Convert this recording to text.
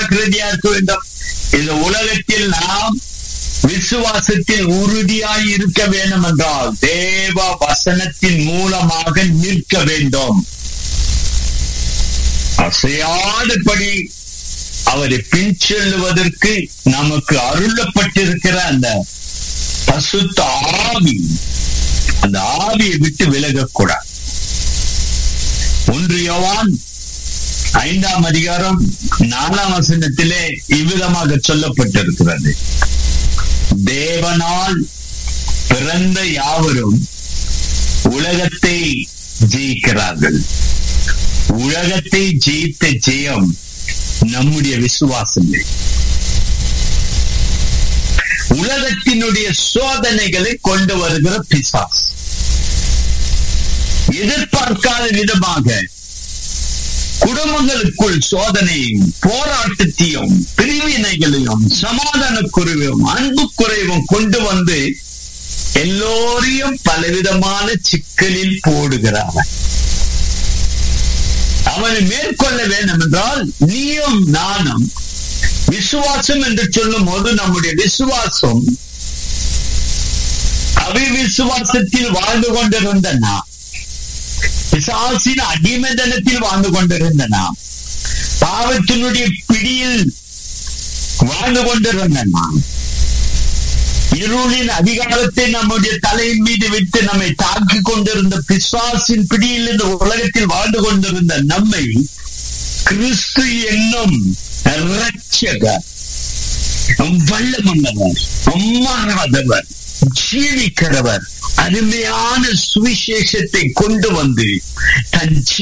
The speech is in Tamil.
ஜாக்கிரதையா இருக்க வேண்டும் இந்த உலகத்தில் நாம் விசுவாசத்தில் உறுதியாய் இருக்க வேண்டும் என்றால் தேவ வசனத்தின் மூலமாக நிற்க வேண்டும் அசையாதபடி அவரை பின் செல்லுவதற்கு நமக்கு அருளப்பட்டிருக்கிற அந்த பசுத்த ஆவி அந்த ஆவியை விட்டு விலகக்கூடாது ஒன்று யோவான் ஐந்தாம் அதிகாரம் நாலாம் வசனத்திலே இவ்விதமாக சொல்லப்பட்டிருக்கிறது தேவனால் பிறந்த யாவரும் உலகத்தை ஜெயிக்கிறார்கள் உலகத்தை ஜெயித்த ஜெயம் நம்முடைய விசுவாசமே உலகத்தினுடைய சோதனைகளை கொண்டு வருகிற பிசாஸ் எதிர்பார்க்காத விதமாக குடும்பங்களுக்குள் சோதனையும் போராட்டத்தையும் பிரிவினைகளையும் சமாதான குறைவும் அன்பு குறைவும் கொண்டு வந்து எல்லோரையும் பலவிதமான சிக்கலில் போடுகிறார் அவனை மேற்கொள்ள வேண்டும் என்றால் நீயும் நானும் விசுவாசம் என்று சொல்லும் போது நம்முடைய விசுவாசம் அவிவிசுவாசத்தில் வாழ்ந்து கொண்டிருந்த நாம் பிசாசின் அடிமதனத்தில் வாழ்ந்து கொண்டிருந்த நாம் பாவத்தினுடைய பிடியில் வாழ்ந்து கொண்டிருந்த நாம் இருளின் அதிகாரத்தை நம்முடைய தலையின் மீது விட்டு நம்மை தாக்கிக் கொண்டிருந்த பிசாசின் பிடியில் இந்த உலகத்தில் வாழ்ந்து கொண்டிருந்த நம்மை கிறிஸ்து என்னும் ரட்சகர் வல்லமன்னவர் அம்மாறாதவர் ஜீவிக்கிறவர் அருமையான சுவிசேஷத்தை கொண்டு வந்து தன்